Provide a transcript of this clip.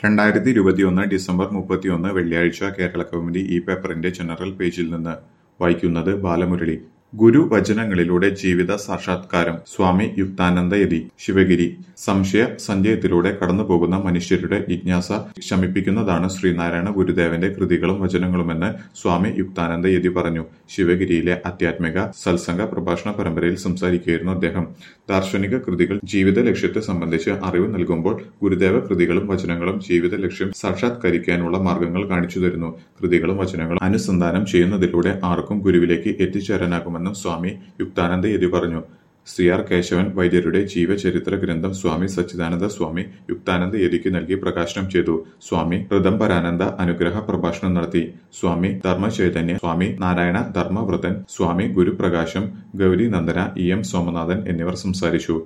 രണ്ടായിരത്തി ഇരുപത്തിയൊന്ന് ഡിസംബർ മുപ്പത്തിയൊന്ന് വെള്ളിയാഴ്ച കേരള കൗമുദി ഈ പേപ്പറിന്റെ ജനറൽ പേജിൽ നിന്ന് വായിക്കുന്നത് ബാലമുരളി ഗുരുവചനങ്ങളിലൂടെ ജീവിത സാക്ഷാത്കാരം സ്വാമി യുക്താനന്ദയതി ശിവഗിരി സംശയ സഞ്ചയത്തിലൂടെ കടന്നുപോകുന്ന മനുഷ്യരുടെ ജിജ്ഞാസ ശമിപ്പിക്കുന്നതാണ് ശ്രീനാരായണ ഗുരുദേവന്റെ കൃതികളും വചനങ്ങളുമെന്ന് സ്വാമി യുക്താനന്ദയതി പറഞ്ഞു ശിവഗിരിയിലെ ആധ്യാത്മിക സത്സംഗ പ്രഭാഷണ പരമ്പരയിൽ സംസാരിക്കുകയായിരുന്നു അദ്ദേഹം ദാർശനിക കൃതികൾ ജീവിത ലക്ഷ്യത്തെ സംബന്ധിച്ച് അറിവ് നൽകുമ്പോൾ ഗുരുദേവ കൃതികളും വചനങ്ങളും ജീവിത ലക്ഷ്യം സാക്ഷാത്കരിക്കാനുള്ള മാർഗങ്ങൾ കാണിച്ചു തരുന്നു കൃതികളും വചനങ്ങളും അനുസന്ധാനം ചെയ്യുന്നതിലൂടെ ആർക്കും ഗുരുവിലേക്ക് എത്തിച്ചേരാനാകുമെന്നും സ്വാമി യുക്താനന്ദ യതി പറഞ്ഞു സി ആർ കേശവൻ വൈദ്യരുടെ ജീവചരിത്ര ഗ്രന്ഥം സ്വാമി സച്ചിദാനന്ദ സ്വാമി യുക്താനന്ദ യതിക്ക് നൽകി പ്രകാശനം ചെയ്തു സ്വാമി ഋതംബരാനന്ദ അനുഗ്രഹ പ്രഭാഷണം നടത്തി സ്വാമി ധർമ്മചൈതന്യ സ്വാമി നാരായണ ധർമ്മവ്രതൻ സ്വാമി ഗുരുപ്രകാശം ഗൗരി നന്ദന ഇ എം സോമനാഥൻ എന്നിവർ സംസാരിച്ചു